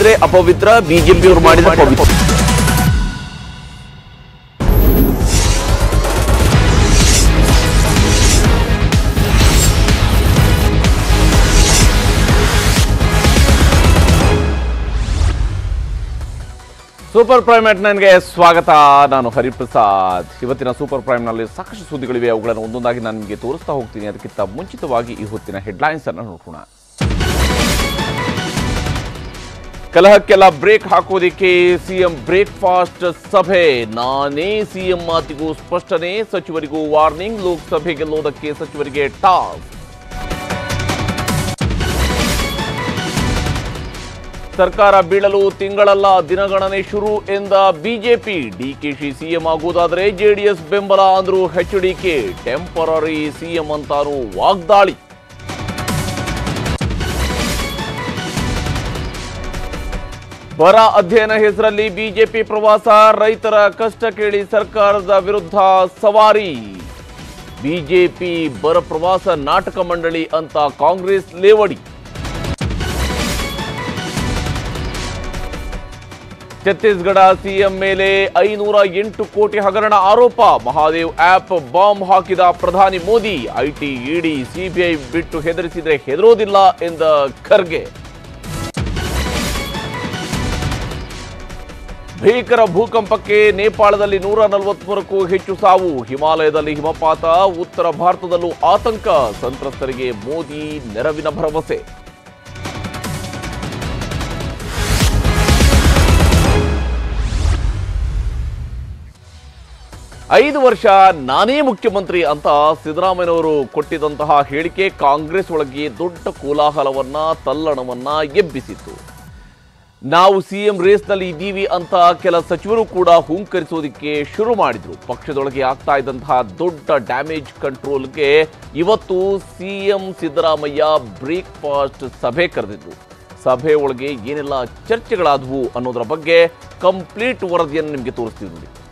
ಮಾಡಿದ್ರೆ ಅಪವಿತ್ರ ಬಿಜೆಪಿಯವರು ಮಾಡಿದ್ರೆ ಪವಿತ್ರ ಸೂಪರ್ ಪ್ರೈಮ್ ಅಟ್ ನನಗೆ ಸ್ವಾಗತ ನಾನು ಹರಿಪ್ರಸಾದ್ ಇವತ್ತಿನ ಸೂಪರ್ ಪ್ರೈಮ್ನಲ್ಲಿ ಸಾಕಷ್ಟು ಸುದ್ದಿಗಳಿವೆ ಅವುಗಳನ್ನು ಒಂದೊಂದಾಗಿ ನಾನು ನಿಮಗೆ ತೋರಿಸ್ತಾ ಹೋಗ್ತೀನಿ ಅದಕ್ಕಿಂತ ಮುಂಚಿತವಾಗಿ ಈ ಹೊತ್ತಿನ ಹೆಡ್ಲೈನ್ಸ್ ಅನ್ನು ನೋಡೋಣ ಕಲಹಕ್ಕೆಲ್ಲ ಬ್ರೇಕ್ ಹಾಕೋದಿಕ್ಕೆ ಸಿಎಂ ಬ್ರೇಕ್ಫಾಸ್ಟ್ ಸಭೆ ನಾನೇ ಸಿಎಂ ಮಾತಿಗೂ ಸ್ಪಷ್ಟನೆ ಸಚಿವರಿಗೂ ವಾರ್ನಿಂಗ್ ಲೋಕಸಭೆ ಗೆಲ್ಲೋದಕ್ಕೆ ಸಚಿವರಿಗೆ ಟಾಸ್ಕ್ ಸರ್ಕಾರ ಬೀಳಲು ತಿಂಗಳಲ್ಲ ದಿನಗಣನೆ ಶುರು ಎಂದ ಬಿಜೆಪಿ ಡಿಕೆಶಿ ಸಿಎಂ ಆಗುವುದಾದರೆ ಜೆಡಿಎಸ್ ಬೆಂಬಲ ಅಂದ್ರು ಎಚ್ಡಿಕೆ ಟೆಂಪರರಿ ಸಿಎಂ ಅಂತಾನು ವಾಗ್ದಾಳಿ ಬರ ಅಧ್ಯಯನ ಹೆಸರಲ್ಲಿ ಬಿಜೆಪಿ ಪ್ರವಾಸ ರೈತರ ಕಷ್ಟ ಕೇಳಿ ಸರ್ಕಾರದ ವಿರುದ್ಧ ಸವಾರಿ ಬಿಜೆಪಿ ಬರ ಪ್ರವಾಸ ನಾಟಕ ಮಂಡಳಿ ಅಂತ ಕಾಂಗ್ರೆಸ್ ಲೇವಡಿ ಛತ್ತೀಸ್ಗಢ ಸಿಎಂ ಮೇಲೆ ಐನೂರ ಎಂಟು ಕೋಟಿ ಹಗರಣ ಆರೋಪ ಮಹಾದೇವ್ ಆಪ್ ಬಾಂಬ್ ಹಾಕಿದ ಪ್ರಧಾನಿ ಮೋದಿ ಐಟಿ ಇಡಿ ಸಿಬಿಐ ಬಿಟ್ಟು ಹೆದರಿಸಿದ್ರೆ ಹೆದರೋದಿಲ್ಲ ಎಂದ ಖರ್ಗೆ ಭೀಕರ ಭೂಕಂಪಕ್ಕೆ ನೇಪಾಳದಲ್ಲಿ ನೂರ ನಲವತ್ಮೂರಕ್ಕೂ ಹೆಚ್ಚು ಸಾವು ಹಿಮಾಲಯದಲ್ಲಿ ಹಿಮಪಾತ ಉತ್ತರ ಭಾರತದಲ್ಲೂ ಆತಂಕ ಸಂತ್ರಸ್ತರಿಗೆ ಮೋದಿ ನೆರವಿನ ಭರವಸೆ ಐದು ವರ್ಷ ನಾನೇ ಮುಖ್ಯಮಂತ್ರಿ ಅಂತ ಸಿದ್ದರಾಮಯ್ಯನವರು ಕೊಟ್ಟಿದ್ದಂತಹ ಹೇಳಿಕೆ ಕಾಂಗ್ರೆಸ್ ಒಳಗೆ ದೊಡ್ಡ ಕೋಲಾಹಲವನ್ನ ತಲ್ಲಣವನ್ನ ಎಬ್ಬಿಸಿತ್ತು ನಾವು ಸಿಎಂ ರೇಸ್ನಲ್ಲಿ ಇದ್ದೀವಿ ಅಂತ ಕೆಲ ಸಚಿವರು ಕೂಡ ಹುಂಕರಿಸೋದಕ್ಕೆ ಶುರು ಮಾಡಿದ್ರು ಪಕ್ಷದೊಳಗೆ ಆಗ್ತಾ ಇದ್ದಂತಹ ದೊಡ್ಡ ಡ್ಯಾಮೇಜ್ ಕಂಟ್ರೋಲ್ಗೆ ಇವತ್ತು ಸಿಎಂ ಸಿದ್ದರಾಮಯ್ಯ ಬ್ರೇಕ್ಫಾಸ್ಟ್ ಸಭೆ ಕರೆದಿದ್ರು ಸಭೆ ಒಳಗೆ ಏನೆಲ್ಲ ಚರ್ಚೆಗಳಾದವು ಅನ್ನೋದರ ಬಗ್ಗೆ ಕಂಪ್ಲೀಟ್ ವರದಿಯನ್ನು ನಿಮಗೆ ತೋರಿಸ್ತೀವಿ ನೋಡಿ